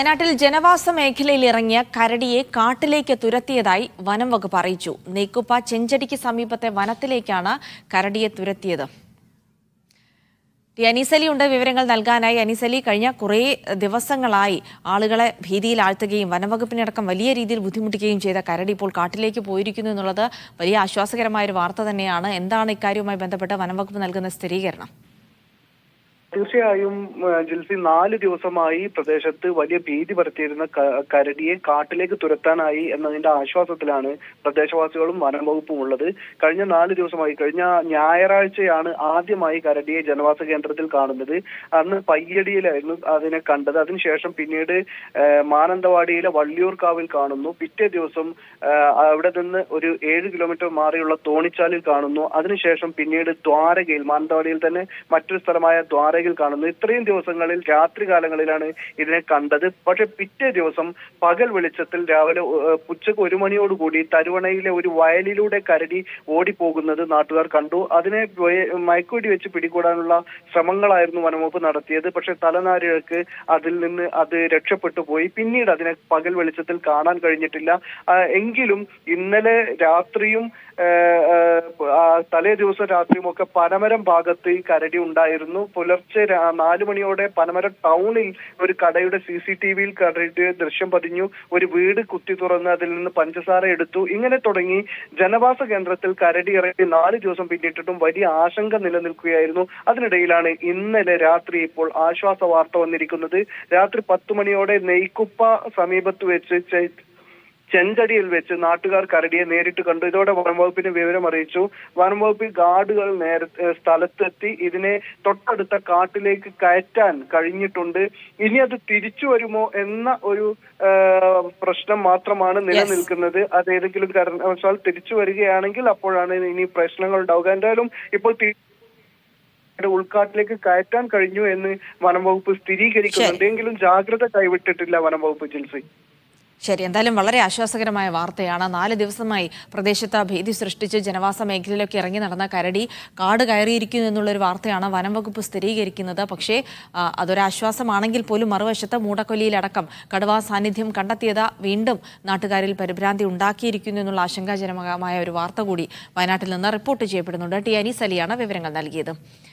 വയനാട്ടിൽ ജനവാസ മേഖലയിൽ ഇറങ്ങിയ കരടിയെ കാട്ടിലേക്ക് തുരത്തിയതായി വനം വകുപ്പ് അറിയിച്ചു നെയ്ക്കുപ്പ ചെഞ്ചടിക്ക് സമീപത്തെ വനത്തിലേക്കാണ് കരടിയെ തുരത്തിയത് ടി അനീസലി ഉണ്ട് വിവരങ്ങൾ നൽകാനായി അനീസലി കഴിഞ്ഞ കുറേ ദിവസങ്ങളായി ആളുകളെ ഭീതിയിലാഴ്ത്തുകയും വനംവകുപ്പിനടക്കം വലിയ രീതിയിൽ ബുദ്ധിമുട്ടിക്കുകയും ചെയ്ത കരടി ഇപ്പോൾ കാട്ടിലേക്ക് പോയിരിക്കുന്നു എന്നുള്ളത് വലിയ ആശ്വാസകരമായ ഒരു വാർത്ത തന്നെയാണ് എന്താണ് ഇക്കാര്യവുമായി ബന്ധപ്പെട്ട് വനംവകുപ്പ് നൽകുന്ന സ്ഥിരീകരണം തീർച്ചയായും ആ, ജിൽസി നാല് ദിവസമായി പ്രദേശത്ത് വലിയ ഭീതി പരത്തിയിരുന്ന ക- കരടിയെ കാട്ടിലേക്ക് തുരത്താനായി എന്നതിന്റെ ആശ്വാസത്തിലാണ് പ്രദേശവാസികളും വനം വകുപ്പും ഉള്ളത് കഴിഞ്ഞ നാല് ദിവസമായി കഴിഞ്ഞ ഞായറാഴ്ചയാണ് ആദ്യമായി കരടിയെ ജനവാസ കേന്ദ്രത്തിൽ കാണുന്നത് അന്ന് പയ്യടിയിലായിരുന്നു അതിനെ കണ്ടത് അതിനുശേഷം പിന്നീട് ആ, മാനന്തവാടിയിലെ വള്ളിയൂർക്കാവിൽ കാണുന്നു പിറ്റേ ദിവസം ആ, അവിടെ നിന്ന് ഒരു ഏഴ് കിലോമീറ്റർ മാറിയുള്ള തോണിച്ചാലിൽ കാണുന്നു അതിനുശേഷം പിന്നീട് ദ്വാരകയിൽ മാനന്തവാടിയിൽ തന്നെ മറ്റൊരു സ്ഥലമായ ദ്വാരകയിൽ കാണുന്നു ഇത്രയും ദിവസങ്ങളിൽ രാത്രി കാലങ്ങളിലാണ് ഇതിനെ കണ്ടത് പക്ഷെ പിറ്റേ ദിവസം പകൽ വെളിച്ചത്തിൽ രാവിലെ ഏഹ്, ഉച്ചക്ക് ഒരു മണിയോടുകൂടി തരുവണയിലെ ഒരു വയലിലൂടെ കരടി ഓടിപ്പോകുന്നത് നാട്ടുകാർ കണ്ടു അതിനെ വയ- മയക്കുവെടി വെച്ച് പിടികൂടാനുള്ള ശ്രമങ്ങളായിരുന്നു വനംവകുപ്പ് നടത്തിയത് പക്ഷെ തലനാരിഴക്ക് അതിൽ നിന്ന് അത് രക്ഷപ്പെട്ടു പോയി പിന്നീട് അതിനെ പകൽ വെളിച്ചത്തിൽ കാണാൻ കഴിഞ്ഞിട്ടില്ല ആ, എങ്കിലും ഇന്നലെ രാത്രിയും ഏഹ്, ഏഹ്, ആ, തലേ ദിവസം രാത്രിയും ഒക്കെ പനമരം ഭാഗത്ത് ഈ കരടി ഉണ്ടായിരുന്നു പുലർച്ചെ രാ- നാല് മണിയോടെ പനമരം ടൗണിൽ ഒരു കടയുടെ സി സി ടി വിയിൽ കരടി ദൃശ്യം പതിഞ്ഞു ഒരു വീട് കുത്തി തുറന്ന് അതിൽ നിന്ന് പഞ്ചസാര എടുത്തു ഇങ്ങനെ തുടങ്ങി ജനവാസ കേന്ദ്രത്തിൽ കരടി ഇറങ്ങി നാല് ദിവസം പിന്നിട്ടിട്ടും വലിയ ആശങ്ക നിലനിൽക്കുകയായിരുന്നു അതിനിടയിലാണ് ഇന്നലെ രാത്രി ഇപ്പോൾ ആശ്വാസ വാർത്ത വന്നിരിക്കുന്നത് രാത്രി പത്ത് മണിയോടെ നെയ്ക്കുപ്പ സമീപത്ത് വെച്ച് ചെ- ചെഞ്ചടിയിൽ വെച്ച് നാട്ടുകാർ കരടിയെ നേരിട്ട് കണ്ടു ഇതോടെ വനംവകുപ്പിന് വിവരം അറിയിച്ചു വനംവകുപ്പ് ഗാർഡുകൾ നേരത്തെ സ്ഥലത്തെത്തി ഇതിനെ തൊട്ടടുത്ത കാട്ടിലേക്ക് കയറ്റാൻ കഴിഞ്ഞിട്ടുണ്ട് ഇനി അത് തിരിച്ചു വരുമോ എന്ന ഒരു ആ, പ്രശ്നം മാത്രമാണ് നിലനിൽക്കുന്നത് അത് ഏതെങ്കിലും കാരണവശാൽ തിരിച്ചു വരികയാണെങ്കിൽ അപ്പോഴാണ് ഇനി പ്രശ്നങ്ങൾ ഉണ്ടാവുക എന്തായാലും ഇപ്പോൾ തി- ഉൾക്കാട്ടിലേക്ക് കയറ്റാൻ കഴിഞ്ഞു എന്ന് വനംവകുപ്പ് സ്ഥിരീകരിക്കുന്നുണ്ട് എങ്കിലും ജാഗ്രത കൈവിട്ടിട്ടില്ല വനംവകുപ്പ് ജിൽസി ശരി എന്തായാലും വളരെ ആശ്വാസകരമായ വാർത്തയാണ് നാല് ദിവസമായി പ്രദേശത്ത് ഭീതി സൃഷ്ടിച്ച് ജനവാസ മേഖലയിലൊക്കെ ഇറങ്ങി നടന്ന കരടി കാട് കയറിയിരിക്കുന്നു എന്നുള്ളൊരു വാർത്തയാണ് വനം വകുപ്പ് സ്ഥിരീകരിക്കുന്നത് പക്ഷേ ആ, അതൊരാശ്വാസമാണെങ്കിൽ പോലും മറുവശത്ത് മൂടക്കൊല്ലിയിലടക്കം കടുവാ സാന്നിധ്യം കണ്ടെത്തിയത് വീണ്ടും നാട്ടുകാരിൽ പരിഭ്രാന്തി ഉണ്ടാക്കിയിരിക്കുന്നു എന്നുള്ള ആശങ്കാജനകമായ ഒരു വാർത്ത കൂടി വയനാട്ടിൽ നിന്ന് റിപ്പോർട്ട് ചെയ്യപ്പെടുന്നുണ്ട് ടി അനീസ് അലിയാണ് വിവരങ്ങൾ നൽകിയത്